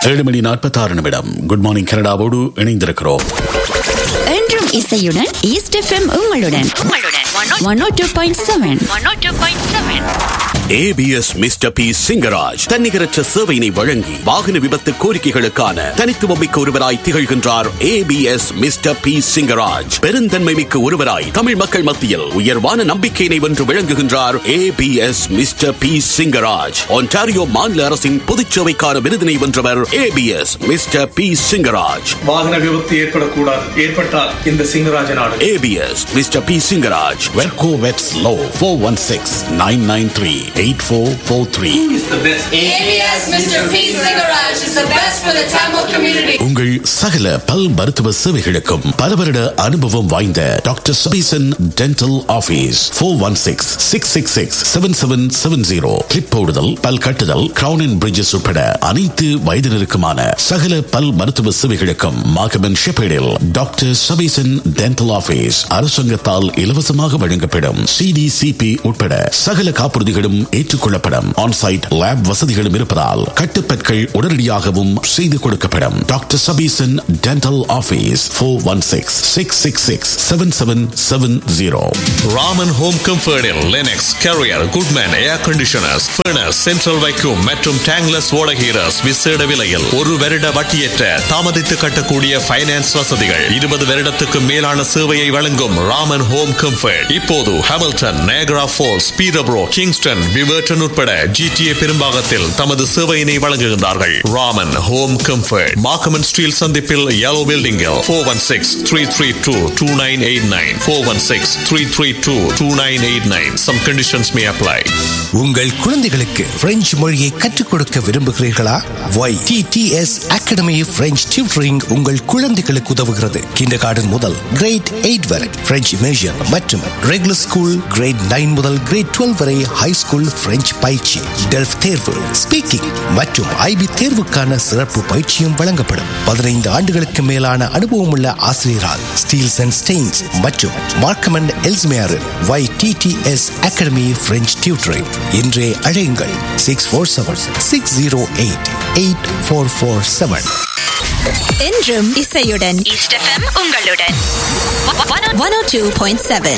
ஏழு மணி நாற்பத்தி ஆறு நிமிடம் குட் மார்னிங் கனடாவோடு இணைந்திருக்கிறோம் என்றும் இசையுடன் ஈஸ்ட் எஃப்எம் உங்களுடன் one O two point seven ABS mister P Singaraj தன்னிகரற்ற சேவையினை வழங்கி வாகன விபத்து கோரிக்கைகளுக்கான தனித்துவமிக்க ஒருவராய் திகழ்கின்றார் ஏபிஎஸ் மிஸ்டர் பி சிங்கராஜ் பெருந்தன்மை மிக்க ஒருவராய் தமிழ் மக்கள் மத்தியில் உயர்வான நம்பிக்கையினை வென்று விளங்குகின்றார் ABS mister P Singaraj Ontario மாநில அரசின் பொதுச்சேவைக்கான விருதினை வென்றவர் ஏபிஎஸ் மிஸ்டர் பி சிங்கராஜ் வாகன விபத்து ஏற்படக்கூடாது ஏற்பட்டால் இந்த சிங்கராஜ நாடு ஏபிஎஸ் மிஸ்டர் பி சிங்கராஜ் வெர்கோ வெட்ஸ் law four one six nine nine three eight four four three is the best ABS Mr. P. Singaraj is the best for the Tamil community. உங்கள் சகல பல் மருத்துவ சேவைகளுக்கும் பல வருட அனுபவம் வாய்ந்த doctor Sabesan dental office four one six six six six seven seven seven zero clip போடுதல் பல் கட்டுதல் கிரவுன் அண்ட் பிரிட்ஜஸ் உட்பட அனைத்து வயதினருக்குமான சகல பல் மருத்துவ சேவைகளுக்கும் மாகமன் ஷெப்பேடில் டாக்டர் சபீசன் டென்டல் ஆபீஸ் அரசாங்கத்தால் இலவசமாக வழங்கப்படும் சிடிசிபி உட்பட சகல காப்புறுதிகளும் ஏற்றுக்கொள்ளப்படும் ஆன்சைட் லேப் வசதிகளும் இருப்பதால் கட்டுப்பற்கள் உடனடியாகவும் செய்து கொடுக்கப்படும் doctor Sabesan dental office four one six six six six seven seven seven zero Raman home கம்ஃபர்டில் Lennox Carrier Goodman air conditioners furnace central vacuum மற்றும் டேங்லஸ் ஓடகீரஸ் விசேட விலையில் ஒரு வருட வட்டியற்ற தாமதித்து கட்டக்கூடிய ஃபைனான்ஸ் வசதிகள் இருபது வருடத்துக்கு மேலான சேவையை வழங்கும் ராமன் ஹோம் கம்ஃபர்ட் இப்போது Hamilton Niagara Falls Peterborough Kingston விவர்டன் உட்பட ஜிடிஏ பெரும்பாகத்தில் தமது சேவையினை வழங்குகின்றார்கள் Raman home comfort Markham Steeles சந்திப்பில் yellow building four one six three three two two nine eight nine four one six three three two two nine eight nine some conditions may apply உங்கள் குழந்தைகளுக்கு French மொழியை கற்றுக் கொடுக்க விரும்புகிறீர்களா Y T T S academy French tutoring உங்கள் குழந்தைகளுக்கு உதவுகிறது kinder garden முதல் கிரேட் எயிட் வரை பிரெஞ்சு மேஜர் மற்றும் ரெகுலர் ஸ்கூல் கிரேட் நைன் முதல் கிரேட் டுவெல் வரை ஹை ஸ்கூல் பிரெஞ்சு பயிற்சி டெல்ஃப் தேர்வு ஸ்பீக்கிங் மற்றும் ஐபி தேர்வுக்கான சிறப்பு பயிற்சியும் வழங்கப்படும் பதினைந்து ஆண்டுகளுக்கு மேலான அனுபவம் உள்ள ஆசிரியரால் ஸ்டீல்ஸ் அண்ட் ஸ்டெயின்ஸ் மற்றும் Markham and Ellesmere Y T T S academy French tutoring இன்றே அழையுங்கள் six four seven six zero eight eight four four seven என்றும் இசையுடன் ஈஸ்ட் எஃப்எம் உங்களுடன் one O two point seven